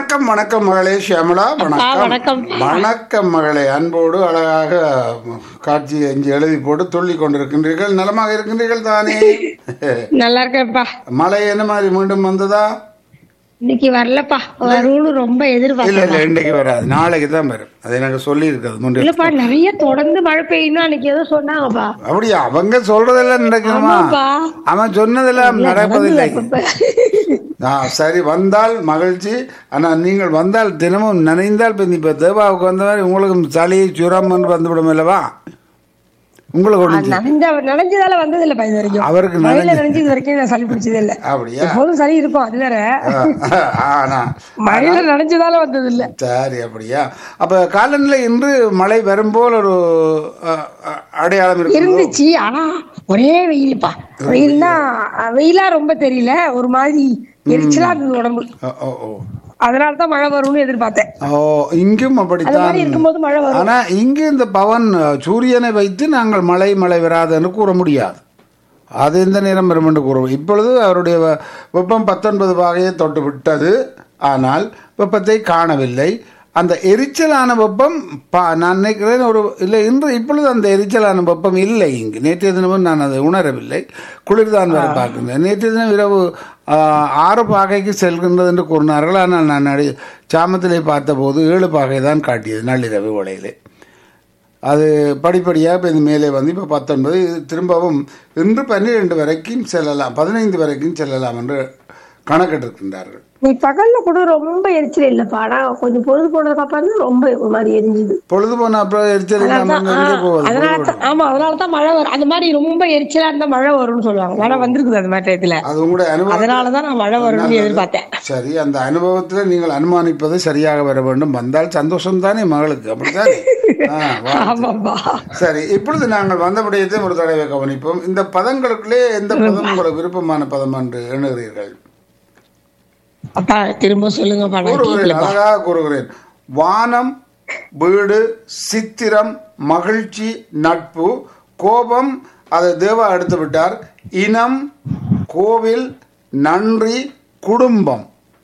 வணக்கம் வணக்கம் மகளே ஷியாமளா வணக்கம் வணக்கம். வணக்கம் மகளே அன்போடு அழகாக காட்சி இங்கே எழுதி போட்டு துள்ளி கொண்டிருக்கின்றீர்கள் நலமாக இருக்கின்றீர்கள் தானே நல்லா இருக்கேன்ப்பா மழை என்ன மாதிரி மீண்டும் வந்ததா இன்னைக்கு வரலப்பா வரும்னு ரொம்ப இல்ல எதிர்பார்க்கல இல்ல இன்றைக்கு வராது நாளைக்கு தான் வரும் அதை எனக்கு சொல்லி இருக்குது முன்னே இல்லப்பா நிறைய தொடர்ந்து மழை பெய்யணும் அன்னைக்கு ஏதோ சொன்னாங்கப்பா அப்படியா அவங்க சொல்றதெல்லாம் நடக்கணுமா ஆமாப்பா. அவன் சொன்னதெல்லாம் நடப்பதில்லை இப்ப ஆ சரி வந்தால் மகிழ்ச்சி ஆனா நீங்கள் வந்தால் தினமும் நினைந்தால் இப்ப இப்ப தேவாவுக்கு வந்த மாதிரி உங்களுக்கும் சளி சுரம் வந்துவிடும் அல்லவா உங்களுக்கு ஒண்ணு நனைஞ்ச நனைஞ்சதால வந்தது இல்லப்பா இது வரைக்கும் அவருக்கு மழையில நனைஞ்சு நனைஞ்சு இது வரைக்கும் நான் சளி பிடிச்சதே இல்ல அப்படியா எப்போதும் சளி இருக்கும் அது வேற ஆ, ஆனா மழையில நனைஞ்சதால வந்தது இல்ல சரி அப்படியா அப்ப காலநிலை இன்று மழை வரும்போல் ஒரு அ, அ, அடையாளம் இருக்கு இருந்துச்சு ஆனா ஒரே வெயில்ப்பா வெயில்னா வெயிலா ரொம்ப தெரியல ஒரு மாதிரி எரிச்சலா இருந்தது உடம்பு ஓ, ஓ, ஓ. அதனால தான் மழை வரும்னு எதிர்பார்த்தேன் ஓ இங்கும் அது அப்படித்தான் மாதிரி இருக்கும்போது மழை வரும் ஆனா இங்கு இந்த பவன் சூரியனை வைத்து நாங்கள் மழை மழை வராதுன்னு கூற முடியாது அது எந்த நேரம் வரும் என்று கூறுவோம் இப்பொழுது அவருடைய வெ- வெப்பம் பத்தொன்பது வகையை தொட்டு விட்டது ஆனால் வெப்பத்தை காணவில்லை அந்த எரிச்சலான வெப்பம் பா நான் நினைக்கிறேன் ஒரு இல்லை இன்று இப்பொழுது அந்த எரிச்சலான வெப்பம் இல்லை இங்கு நேற்றைய தினமும் நான் அதை உணரவில்லை குளிர்தான் வர பார்க்கின்றேன் நேற்றைய தினம் இரவு ஆ, ஆறு பாகைக்கு செல்கின்றது என்று கூறினார்கள் ஆனால் நான் அடி சாமத்திலே பார்த்தபோது ஏழு பாகை தான் காட்டியது நள்ளிரவு வேளையிலே அது படிப்படியாக இப்போ இது மேலே வந்து இப்போ பத்தொன்பது இது திரும்பவும் இன்று பன்னிரெண்டு வரைக்கும் செல்லலாம் பதினைந்து வரைக்கும் செல்லலாம் என்று கணக்கிட்டிருக்கின்றார்கள் நீ பகல்ல கூட ரொம்ப எரிச்சல் இல்லப்பா ஆனா கொஞ்சம் பொழுது போனதுக்கு அப்புறம் தான் ரொம்ப ஒரு மாதிரி எரிஞ்சுது பொழுது போன அப்புறம் எரிச்சல் இல்லாமல் அதனாலதான் எங்கே போவது அதனால தான் ஆமா அதனாலதான் மழை வரும் அந்த மாதிரி ரொம்ப எரிச்சலா இருந்தா மழை வரும்னு சொல்லுவாங்க ஆனா வந்திருக்குது அந்த மாதிரி டயத்துல அது உங்களுடைய அனுபவம் அதனாலதான் நான் மழை வரும்னு எதிர்பார்த்தேன் சரி அந்த அனுபவத்தில் நீங்கள் அனுமானிப்பது சரியாக வர வேண்டும் வந்தால் சந்தோஷம் தானே மகளுக்கு அப்படித்தானே ஆ, வா. ஆமாப்பா சரி இப்பொழுது நாங்கள் வந்த விடயத்தை ஒரு தடவை கவனிப்போம் இந்த பதங்களுக்குள்ளே எந்த பதம் உங்களுக்கு விருப்பமான பதம் என்று எண்ணுகிறீர்கள் அப்பா திரும்ப சொல்லுங்கப்பா நான் கூறுகிறேன் கேட்கலப்பா அழகாக கூறுகிறேன் வானம் வீடு சித்திரம் மகிழ்ச்சி நட்பு கோபம் அதை தேவா எடுத்து விட்டார் இனம் கோவில் நன்றி குடும்பம்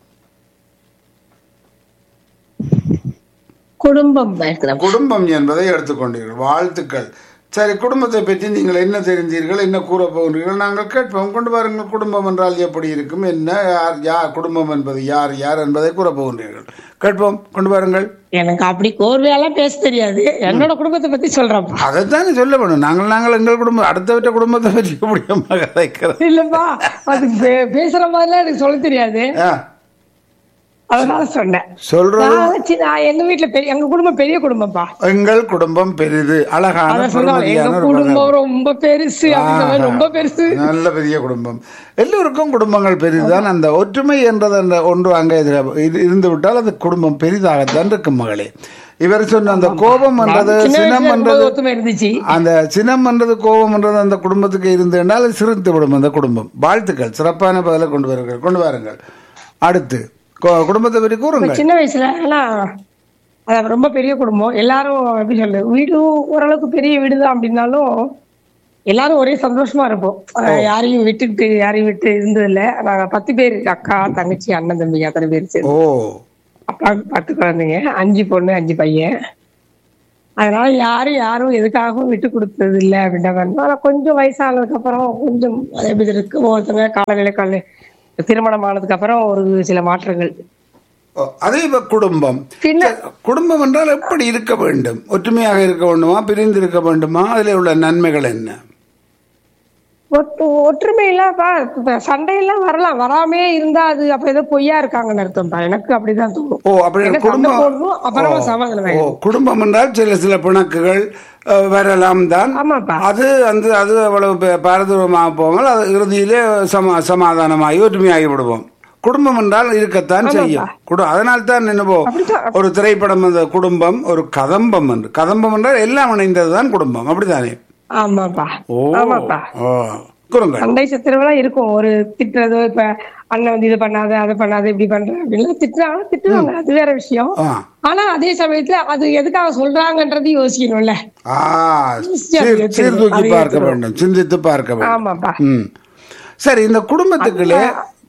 குடும்பம் இருக்கிறேன் குடும்பம் என்பதை எடுத்துக்கொண்டீர்கள் வாழ்த்துக்கள் சரி குடும்பத்தை பற்றி நீங்கள் என்ன தெரிந்தீர்கள் என்ன கூற போகிறீர்கள் நாங்கள் கேட்போம் கொண்டு வாருங்கள் குடும்பம் என்றால் எப்படி இருக்கும் என்ன யார் யார் குடும்பம் என்பது யார் யார் என்பதை கூற போகின்றீர்கள் கேட்போம் கொண்டு வாருங்கள் எனக்கு அப்படி கோர்வையெல்லாம் பேச தெரியாது என்னோட குடும்பத்தை பத்தி சொல்றேன்ப்பா அதைத்தானே சொல்ல வேணும் நாங்கள் நாங்கள் எங்கள் குடும்பம் அடுத்தவற்ற குடும்பத்தை பற்றி எப்படியமாக கதைக்கிறது இல்லப்பா அது பே- பேசுற மாதிரிலாம் எனக்கு சொல்ல தெரியாது ஆ, அதனால சொன்னேன் சொல்றது நான் சின்ன- எங்க வீட்டுல பெரிய எங்க குடும்பம் பெரிய குடும்பம்ப்பா எங்கள் குடும்பம் பெரிது அழகான அதான் சொல்லுவாங்க எங்க பெருமதியான ஒரு குடும்பம் ரொம்ப பெருசு அப்படின்ற மாதிரி ரொம்ப பெருசு நல்ல பெரிய குடும்பம் எல்லோருக்கும் குடும்பங்கள் பெரிதுதான் அந்த ஒற்றுமை என்றது அந்த ஒன்று அங்கே இது- இது இருந்து விட்டால் அது குடும்பம் பெரிதாகத்தான் இருக்கும் மகளே இவர் சொன்ன அந்த கோபம் என்றது சின்ன சினம் வயசுல என்றது இருக்கும்போது ஒத்துமை இருந்துச்சு அந்த சினம் என்றது கோபம் என்றது அந்த குடும்பத்துக்கு இருந்து என்றால் அது சிரித்து விடும் அந்த குடும்பம் வாழ்த்துக்கள் சிறப்பான பதிலை கொண்டு வருங்கள் கொண்டு வாருங்கள் அடுத்து கொ- குடும்பத்தை பற்றி கூறுங்கள் சின்ன வயசுல ஆனா அது ரொம்ப பெரிய குடும்பம் எல்லாரும் எப்படி சொல்ல வீடு ஓரளவுக்கு பெரிய வீடுதான் அப்படின்னாலும் எல்லாரும் ஒரே சந்தோஷமா இருப்போம் அஹ் யாரையும் விட்டுட்டு யாரையும் விட்டு இருந்தது இல்ல நாங்க பத்து பேர் அக்கா தங்கச்சி அண்ணன் தம்பி அத்தனை பேர் சேர்ந்து ஓ அப்பாவுக்கு பத்து குழந்தைங்க அஞ்சு பொண்ணு அஞ்சு பையன் அதனால யாரும் யாரும் எதுக்காகவும் விட்டு கொடுத்தது இல்லை அப்படின்ற மாதிரி ஆனா கொஞ்சம் வயசானதுக்கு அப்புறம் கொஞ்சம் அது எப்படி இருக்கு ஒவ்வொருத்தங்க காலநிலை கால திருமணம் ஆனதுக்கு அப்புறம் ஒரு சில மாற்றங்கள் ஓ, அதே இப்ப குடும்பம் பின்ன குடும்பம் என்றால் எப்படி இருக்க வேண்டும் ஒற்றுமையாக இருக்க வேண்டுமா பிரிந்து இருக்க வேண்டுமா அதில் உள்ள நன்மைகள் என்ன ஒற்று ஒற்றுமையெல்லாம் பா இப்ப சண்டையெல்லாம் வரலாம் வராமே இருந்தா அது அப்ப ஏதோ பொய்யா இருக்காங்கன்னு அர்த்தம்ப்பா எனக்கு அப்படிதான் தோணும் ஓ அப்படி என்ன சண்டை குடும்பம் போடணும் அப்புறமா சமாதானம் ஓ ஆயிடும் குடும்பம் என்றால் சில சில பிணக்குகள் அஹ், வரலாம் தான் ஆமாப்பா அது அந்த அது அவ்வளவு பே- பாரதூரமாக போவாங்க அது இறுதியிலே சமா சமாதானமாகி ஒற்றுமையாகி விடுவோம் குடும்பம் என்றால் இருக்கத்தான் செய்யும் குடு அதனால் தான் என்னவோ அப்படித்தான் ஒரு திரைப்படம் அந்த குடும்பம் ஒரு கதம்பம் என்று கதம்பம் என்றால் எல்லாம் இணைந்ததுதான் குடும்பம் அப்படித்தானே ஆமாப்பா ஓ ஆமாப்பா ஓ கூறுங்கள் சண்டை சத்திரவெல்லாம் இருக்கும் ஒரு திட்டுறதோ இப்ப அண்ணன் வந்து இது பண்ணாத அதை பண்ணாத இப்படி பண்ற அப்படின்லாம் திட்டுறாங்க திட்டுவாங்க அது வேற விஷயம் ஆ ஆனா அதே சமயத்துல அது எதுக்காக சொல்றாங்கன்றது யோசிக்கணும்ல ஆ ஈஸியா சீர்- எடுத்துக்கணும். சீர்தூக்கி அதை பார்க்க எடுத்துக்கணும். வேண்டும் சிந்தித்து பார்க்க வேண்டும் ஆமாப்பா ம் சரி இந்த குடும்பத்துக்குள்ளே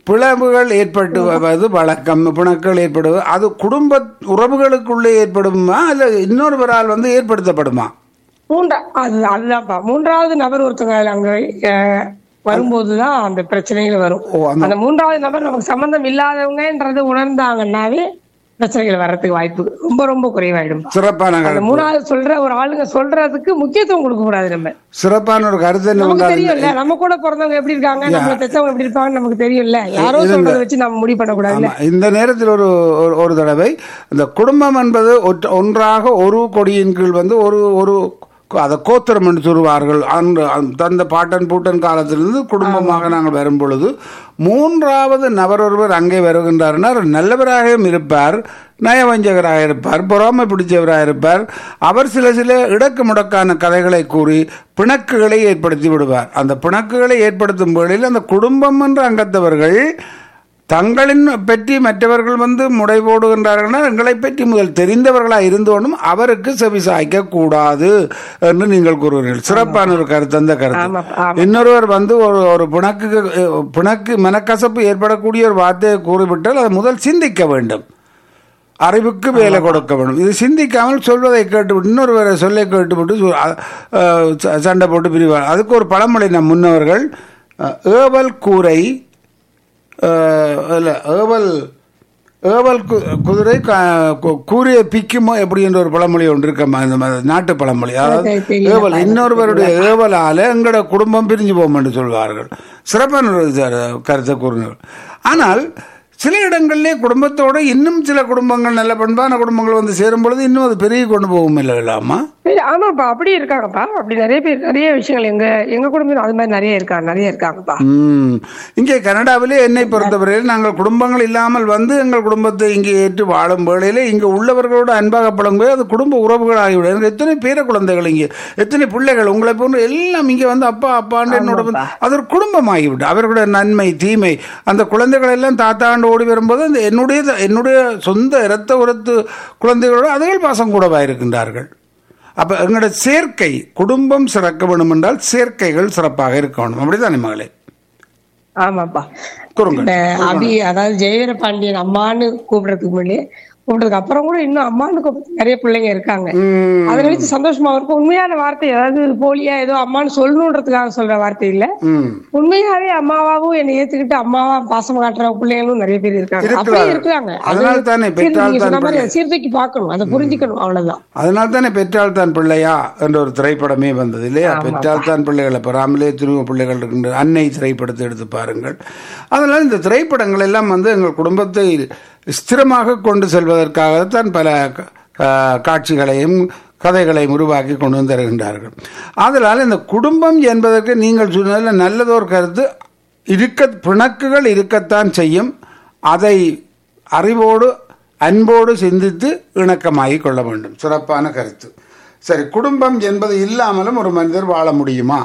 பிளவுகள் ஏற்பட்டுவது வழக்கம் பிணக்குகள் ஏற்படுவது அது குடும்ப உறவுகளுக்குள்ளே ஏற்படுமா அல்ல இன்னொருவரால் வந்து ஏற்படுத்தப்படுமா மூன்றா அது அதுதான்ப்பா மூன்றாவது நபர் ஒருத்தங்க அங்க அஹ், வரும்போதுதான் அந்த பிரச்சனைகள் வரும் ஓ அந்த அந்த மூன்றாவது நபர் நமக்கு சம்பந்தம் இல்லாதவங்கன்றது உணர்ந்தாங்கன்னாவே பிரச்சனைகள் வர்றதுக்கு வாய்ப்பு ரொம்ப ரொம்ப குறைவாயிடும் சிறப்பான அந்த கருத்து மூணாவது சொல்ற ஒரு ஆளுங்க சொல்றதுக்கு முக்கியத்துவம் கொடுக்க கூடாது நம்ம சிறப்பான ஒரு கருத்து என்ன நமக்கு வந்தால் தெரியும்ல நம்ம கூட பிறந்தவங்க எப்படி இருக்காங்க நம்ம பெற்றவங்க எப்படி இருப்பாங்கன்னு நமக்கு தெரியும்ல யாரோ சொல்றதை வச்சு நம்ம முடிவு பண்ணக்கூடாதுல்ல ஆமா. இந்த நேரத்தில் ஒரு ஒரு- ஒரு தடவை இந்த குடும்பம் என்பது ஒற்ற- ஒன்றாக ஒரு கொடியின் கீழ் வந்து ஒரு ஒரு அதை கோத்திரம் என்று சொல்வார்கள் அன்று அந்த- அந்த பாட்டன் பூட்டன் காலத்திலிருந்து குடும்பமாக நாங்கள் வரும் பொழுது மூன்றாவது நபர் ஒருவர் அங்கே வருகின்றார்னா அவர் நல்லவராகவும் இருப்பார் நயவஞ்சகராக இருப்பார் பொறாமை பிடிச்சவராக இருப்பார் அவர் சில சில இடக்கு முடக்கான கதைகளை கூறி பிணக்குகளை ஏற்படுத்தி விடுவார் அந்த பிணக்குகளை ஏற்படுத்தும் வேளையில் அந்த குடும்பம் என்ற அங்கத்தவர்கள் தங்களின் பற்றி மற்றவர்கள் வந்து முடை போடுகின்றார்கள்னா எங்களை பற்றி முதல் தெரிந்தவர்களாக இருந்தோனும் அவருக்கு செவி சாய்க்க கூடாது என்று நீங்கள் கூறுகிறீர்கள் சிறப்பான ஒரு கருத்து அந்த கருத்து ஆமா ஆமா இன்னொருவர் வந்து ஒரு ஒரு பிணக்கு பிணக்கு மனக்கசப்பு ஏற்படக்கூடிய ஒரு வார்த்தையை கூறிவிட்டால் அதை முதல் சிந்திக்க வேண்டும் அறிவுக்கு வேலை கொடுக்க வேண்டும் இது சிந்திக்காமல் சொல்வதை கேட்டுவிட்டு இன்னொருவரை சொல்லை கேட்டுவிட்டு சொ- அ- அஹ் ச- சண்டை போட்டு பிரிவார் அதுக்கு ஒரு பழமொழி நம் முன்னவர்கள் அஹ், ஏவல் கூரை அஹ், இல்ல ஏவல் ஏவல் கு- குதிரை க- கு- கூரையை பிக்குமோ எப்படி என்ற ஒரு பழமொழி ஒன்று இருக்கம்மா இந்த மாதிரி நாட்டு பழமொழி அதாவது சரி, தெரியல. ஏவல் இன்னொருவருடைய ஏவலால எங்களோட குடும்பம் பிரிஞ்சு போகும் என்று சொல்வார்கள் சிறப்பான ஒரு இது- கருத்தை கூறினார் ஆனால் சில இடங்களிலே குடும்பத்தோட இன்னும் சில குடும்பங்கள் நல்ல பண்பான குடும்பங்கள் வந்து சேரும் பொழுது இன்னும் அது பெருகி கொண்டு போகும் இல்லைலாமா சரி, ஆமாப்பா அப்படி இருக்காங்கப்பா அப்படி நிறைய பேர் நிறைய விஷயங்கள் எங்க எங்க குடும்பம் அது மாதிரி நிறைய இருக்காங்க நிறைய இருக்காங்கப்பா ம். இங்கே கனடாவிலே என்னை பொறுத்தவரையில் நாங்கள் குடும்பங்கள் இல்லாமல் வந்து எங்கள் குடும்பத்தை இங்கே ஏற்று வாழும் வேளையிலே இங்கே உள்ளவர்களோடு அன்பாக பழங்கும்போது அது குடும்ப உறவுகள் ஆகிவிடும் எனக்கு எத்தனை பேர குழந்தைகள் இங்கே எத்தனை பிள்ளைகள் உங்களை போன்று எல்லாம் இங்கே வந்து அப்பா அப்பாண்டு என்னோட வந்து- அது ஒரு குடும்பம் ஆகிவிடும் அவர்களுடைய நன்மை தீமை அந்த குழந்தைகள் எல்லாம் தாத்தாண்டு ஓடி வரும்போது அந்த என்னுடைய என்னுடைய சொந்த இரத்த உரத்து குழந்தைகளோடு அதுகள் பாசம் கூடவா இருக்கின்றார்கள் அப்ப எங்களோட சேர்க்கை குடும்பம் சிறக்க வேண்டும் என்றால் சேர்க்கைகள் சிறப்பாக இருக்கணும் அப்படித்தானே மகளே ஆமாப்பா கூறுங்கள் இந்த அபி அதாவது ஜெயவீர பாண்டியன் அம்மான்னு கூப்பிடுறதுக்கு முன்னாடி கூப்பிட்டதுக்கு அப்புறம் கூட இன்னும் அம்மான்னு கூப்பிட்டு நிறைய பிள்ளைங்க இருக்காங்க ம், அதை நினைச்சு சந்தோஷமா இருக்கும் உண்மையான வார்த்தை அதாவது போலியா ஏதோ அம்மான்னு சொல்லணுன்றதுக்காக சொல்ற வார்த்தை இல்ல ம். உண்மையாவே அம்மாவாவும் என்னை ஏத்துக்கிட்டு அம்மாவா பாசம் காட்டுற பிள்ளைங்களும் நிறைய பேர் இருக்காங்க அப்படியே இருக்காங்க அது அதனால தானே சீர் பெற்றால் நீங்க தான் சொன்ன மாதிரி அதை சீர்தூக்கி பார்க்கணும் அதை புரிஞ்சுக்கணும் அவ்வளவுதான் அதனால தானே பெற்றால் தான் பிள்ளையா என்ற ஒரு திரைப்படமே வந்தது இல்லையா பெற்றால் தான் பிள்ளைகளை பெறாமலே திரும்ப பிள்ளைகள் இருக்கின்ற அன்னை திரைப்படத்தை எடுத்து பாருங்கள் அதனால இந்த திரைப்படங்கள் எல்லாம் வந்து எங்கள் குடும்பத்தை ஸ்திரமாக கொண்டு செல்வதற்காகத்தான் பல க- கா- காட்சிகளையும் கதைகளையும் உருவாக்கி கொண்டு வந்து தருகின்றார்கள் அதனால் இந்த குடும்பம் என்பதற்கு நீங்கள் சொன்னதில் நல்லதொரு கருத்து இருக்க பிணக்குகள் இருக்கத்தான் செய்யும் அதை அறிவோடு அன்போடு சிந்தித்து இணக்கமாகிக் கொள்ள வேண்டும் சிறப்பான கருத்து சரி குடும்பம் என்பது இல்லாமலும் ஒரு மனிதர் வாழ முடியுமா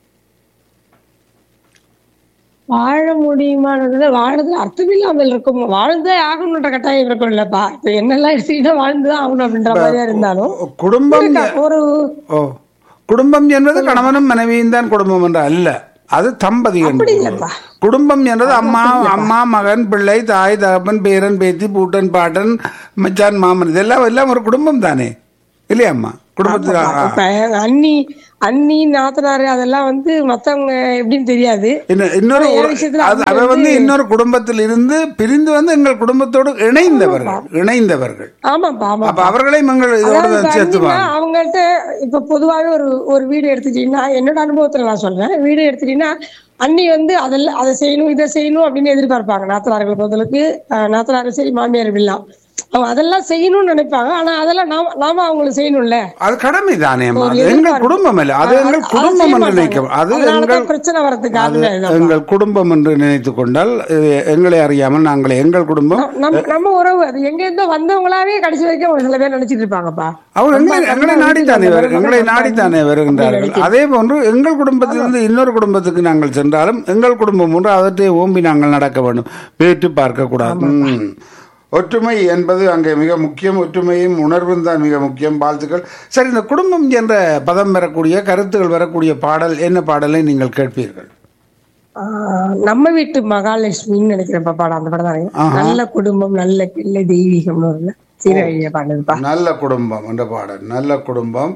வாழ முடியுமானதுல வாழ்றதுல அர்த்தம் இல்லாமல் இருக்கும் வாழ்ந்தே ஆகணுன்ற கட்டாயம் இருக்கும் இல்லப்பா இப்ப என்னெல்லாம் எடுத்துக்கிட்டா வாழ்ந்துதான் ஆகணும் அப்படின்ற மாதிரியா இருந்தாலும் குடும்பம் இருக்கா, ஒரு ஓ குடும்பம் என்பது கணவனும் மனைவியும் தான் குடும்பம் என்று அல்ல அது தம்பதி என்று இல்லப்பா. குடும்பம் என்றது அம்மா அம்மா மகன் பிள்ளை தாய் தகப்பன் பேரன் பேத்தி பூட்டன் பாட்டன் மச்சான் மாமன் இதெல்லாம் எல்லாம் ஒரு குடும்பம் தானே இல்லையாம்மா குடும்பத்தில் ஆ, இப்ப அண்ணி அண்ணி நாத்தனாரு அதெல்லாம் வந்து மத்தவங்க எப்படின்னு தெரியாது இன்ன- இன்னொரு ஆனா, என் ஒரு- விஷயத்துல அது அவங்க அவ வந்து இன்னொரு குடும்பத்தில் இருந்து பிரிந்து வந்து எங்கள் குடும்பத்தோடு இணைந்தவர்கள் இணைந்தவர்கள் ஆமாப்பா ஆமா அப்ப அவர்களையும் எங்கள் இதோடு அதாவது தான் இப்ப சேர்த்துவாங்க அண்ணின்னா அவங்கள்ட்ட இப்ப பொதுவாவே ஒரு ஒரு வீடு எடுத்துட்டீங்கன்னா என்னோட அனுபவத்துல நான் சொல்றேன் வீடு எடுத்துட்டீங்கன்னா அண்ணி வந்து அதெல்லாம் அதை செய்யணும் இதை செய்யணும் அப்படின்னு எதிர்பார்ப்பாங்க நாத்தனார்கள் பொறுத்தளவுக்கு அஹ், நாத்தனாரும் சரி மாமியார் இப்படிலாம் அவங்க அதெல்லாம் செய்யணும்னு நினைப்பாங்க ஆனா அதெல்லாம் நாம நாம அவங்களுக்கு செய்யணும்ல அது கடமை தானே அம்மா. ஒரு அது எங்கள் எதிர்பார்ப்பு. குடும்பம் அல்ல அது அ- எங்கள் அதை குடும்பம் செய்ய என்று மாட்டாங்க. நினைக்கும் அது அதனாலதான் எங்கள் பிரச்சனை வர்றதுக்கு அது காரணமே இதுதான். எங்கள் குடும்பம் என்று நினைத்து கொண்டால் இது எங்களை அறியாமல் நாங்கள் எங்கள் குடும்பம் நம்ம நம்ம உறவு அது எங்க இருந்தோ வந்தவங்களாவே கடைசி வரைக்கும் அவங்க சில பேர் நினைச்சிட்டு இருப்பாங்கப்பா அவர் எங்களை நம்ம எங்களை நம்ம நாடித்தானே வீட்டுல வரு- எங்களை நம்ம நாடித்தானே வருகின்றார்கள் அதே போன்று எங்கள் குடும்பத்திலிருந்து இன்னொரு குடும்பத்துக்கு நாங்கள் சென்றாலும் எங்கள் குடும்பம் ஒன்று அவற்றை ஓம்பி நாங்கள் நடக்க வேண்டும் வேற்று பார்க்க கூடாது ம். ஒற்றுமை என்பது அங்கே மிக முக்கியம் ஒற்றுமையும் உணர்வும் தான் மிக முக்கியம் வாழ்த்துக்கள் சரி இந்த குடும்பம் என்ற பதம் வரக்கூடிய கருத்துகள் வரக்கூடிய பாடல் என்ன பாடலை நீங்கள் கேட்பீர்கள் ஆஹ் நம்ம வீட்டு மகாலட்சுமின்னு நினைக்கிறேன் பாடம் அந்த படம் தான் ஆஹா. நல்ல குடும்பம் நல்ல பிள்ளை தெய்வீகம்னு வரும்ல சீரழிய பாடுதுப்பா நல்ல குடும்பம் என்ற பாடல் நல்ல குடும்பம்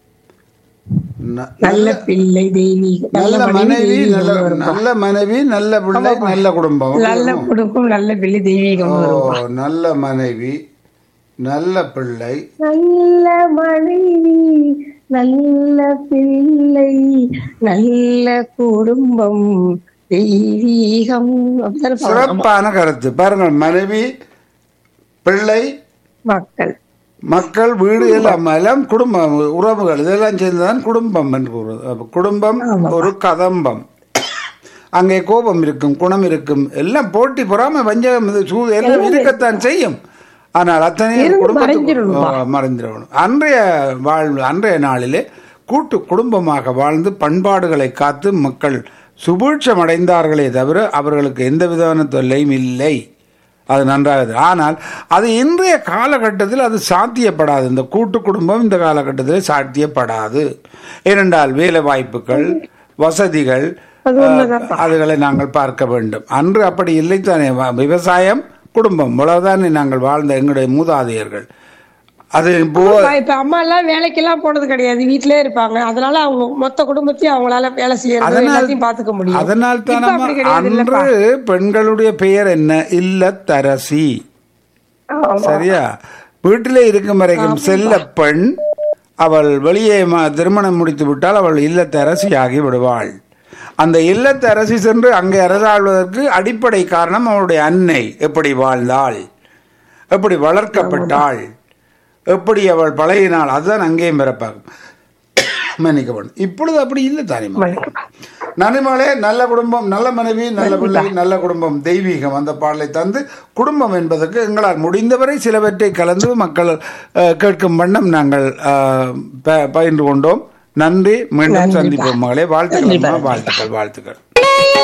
ந- நல்ல பிள்ளை தெய்வீகம் நல்ல நல்ல மனைவி மனைவி நல்ல தெய்வீகம்னு வரும்பா நல்ல மனைவி நல்ல பிள்ளை நல்ல குடும்பம் நல்ல குடும்பம் நல்ல பிள்ளை தெய்வீகம்னு ஓ வரும் நல்ல மனைவி நல்ல பிள்ளை நல்ல மனைவி நல்ல பிள்ளை நல்ல குடும்பம் தெய்வீகம் அப்படித்தானே பாடுறோம். சிறப்பான கருத்து பாருங்கள் மனைவி பிள்ளை மக்கள் மக்கள் வீடு எல்லாம் எல்லாம் குடும்பம் உறவுகள் இதெல்லாம் சேர்ந்துதான் குடும்பம் என்று கூறுவது அப்ப குடும்பம் ஒரு கதம்பம் அங்கே கோபம் இருக்கும் குணம் இருக்கும் எல்லாம் போட்டி பொறாம வஞ்சகம் இது சூது எல்லாம் இருக்கத்தான் செய்யும் ஆனால் அத்தனை குடும்பத்துக்கு மறைஞ்சிடணும் அன்றைய வாழ்வு அன்றைய நாளிலே கூட்டு குடும்பமாக வாழ்ந்து பண்பாடுகளை காத்து மக்கள் சுபீட்சம் அடைந்தார்களே தவிர அவர்களுக்கு எந்த விதமான தொல்லையும் இல்லை அது நன்றாக ஆனால் அது இன்றைய காலகட்டத்தில் அது சாத்தியப்படாது இந்த கூட்டு குடும்பம் இந்த காலகட்டத்தில் சாத்தியப்படாது ஏனென்றால் வேலை வாய்ப்புகள் வசதிகள் அது உண்மைதான் அதுகளை நாங்கள் பார்க்க வேண்டும் அன்று அப்படி இல்லை தானே வ- விவசாயம் குடும்பம் இவ்வளவுதானே நாங்கள் வாழ்ந்த எங்களுடைய மூதாதையர்கள் அது இப்போ இப்ப அம்மா எல்லாம் வேலைக்கெல்லாம் போனது கிடையாது வீட்டிலே இருப்பாங்க அதனால அவங்க மொத்த குடும்பத்தையும் அவங்களால வேலை செய்யறது அதனால் எல்லாத்தையும் பாத்துக்க முடியும் அதனால் இப்ப தானே அப்படி கிடையாது இல்லப்பா அன்று பெண்களுடைய பெயர் என்ன இல்லத்தரசி ஆமா. சரியா வீட்டிலே இருக்கும் வரைக்கும் செல்ல பெண் அவள் வெளியே ம- திருமணம் முடித்து விட்டால் அவள் இல்லத்தரசி ஆகி விடுவாள் அந்த இல்லத்தரசி சென்று அங்கே அரசாள்வதற்கு அடிப்படை காரணம் அவளுடைய அன்னை எப்படி வாழ்ந்தாள் எப்படி வளர்க்கப்பட்டாள் எப்படி அவள் பழகினாள் அதுதான் அங்கேயும் பிறப்பாகும் மன்னிக்கப்படும் இப்பொழுது அப்படி இல்லை தானே நனிமலே நல்ல குடும்பம் நல்ல மனைவி நல்ல பிள்ளை நல்ல குடும்பம் தெய்வீகம் அந்த பாடலை தந்து குடும்பம் என்பதற்கு எங்களால் முடிந்தவரை சிலவற்றை கலந்து மக்கள் அஹ், கேட்கும் வண்ணம் நாங்கள் அஹ், ப- பயின்று கொண்டோம் நன்றி மீண்டும் சந்திப்போம் மகளே வாழ்த்துக்கள் அம்மா, வாழ்த்துக்கள் வாழ்த்துக்கள்